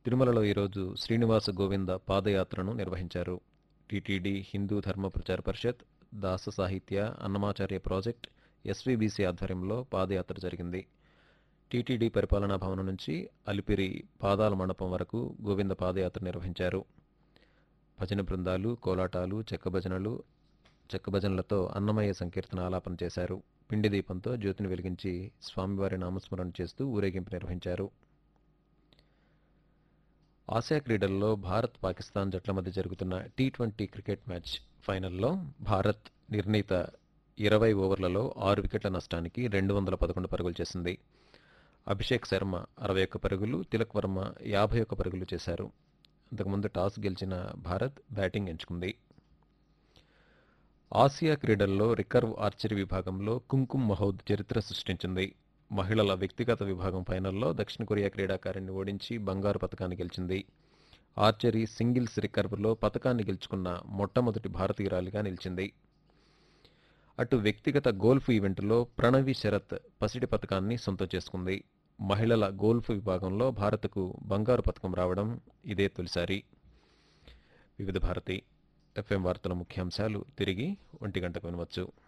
తిరుమలలో ఈరోజు శ్రీనివాస గోవింద పాదయాత్రను నిర్వహించారు టీటీడీ హిందూ ధర్మ ప్రచార పరిషత్ దాస సాహిత్య అన్నమాచార్య ప్రాజెక్ట్ ఎస్వీబీసీ ఆధ్వర్యంలో పాదయాత్ర జరిగింది టీటీడీ పరిపాలనా భవనం నుంచి అలిపిరి పాదాల మండపం వరకు గోవింద పాదయాత్ర నిర్వహించారు భజన బృందాలు కోలాటాలు చెక్క భజనలు చెక్క భజనలతో అన్నమయ్య సంకీర్తన ఆలాపన చేశారు పిండి దీపంతో జ్యోతిని వెలిగించి స్వామివారి నామస్మరణ చేస్తూ ఊరేగింపు నిర్వహించారు ఆసియా క్రీడల్లో భారత్ పాకిస్తాన్ జట్ల మధ్య జరుగుతున్న టీ ట్వంటీ క్రికెట్ మ్యాచ్ ఫైనల్లో భారత్ నిర్ణీత ఇరవై ఓవర్లలో ఆరు వికెట్ల నష్టానికి రెండు వందల పదకొండు పరుగులు చేసింది అభిషేక్ శర్మ అరవై ఒక్క పరుగులు తిలక్ వర్మ యాభై ఒక్క పరుగులు చేశారు అంతకుముందు టాస్ గెలిచిన భారత్ బ్యాటింగ్ ఎంచుకుంది ఆసియా క్రీడల్లో రికర్వ్ ఆర్చరీ విభాగంలో కుంకుమ్ మహౌద్ చరిత్ర సృష్టించింది మహిళల వ్యక్తిగత విభాగం ఫైనల్లో దక్షిణ కొరియా క్రీడాకారిణి ఓడించి బంగారు పథకాన్ని గెలిచింది ఆర్చరీ సింగిల్స్ రికర్వ్లో పథకాన్ని గెలుచుకున్న మొట్టమొదటి భారతీయురాలిగా నిలిచింది అటు వ్యక్తిగత గోల్ఫ్ ఈవెంట్లో ప్రణవి శరత్ పసిడి పథకాన్ని సొంతం చేసుకుంది మహిళల గోల్ఫ్ విభాగంలో భారత్కు బంగారు పథకం రావడం ఇదే తొలిసారి వివిధ భారతి ఎఫ్ఎం వార్తల ముఖ్యాంశాలు తిరిగి ఒంటి గంటకు వినవచ్చు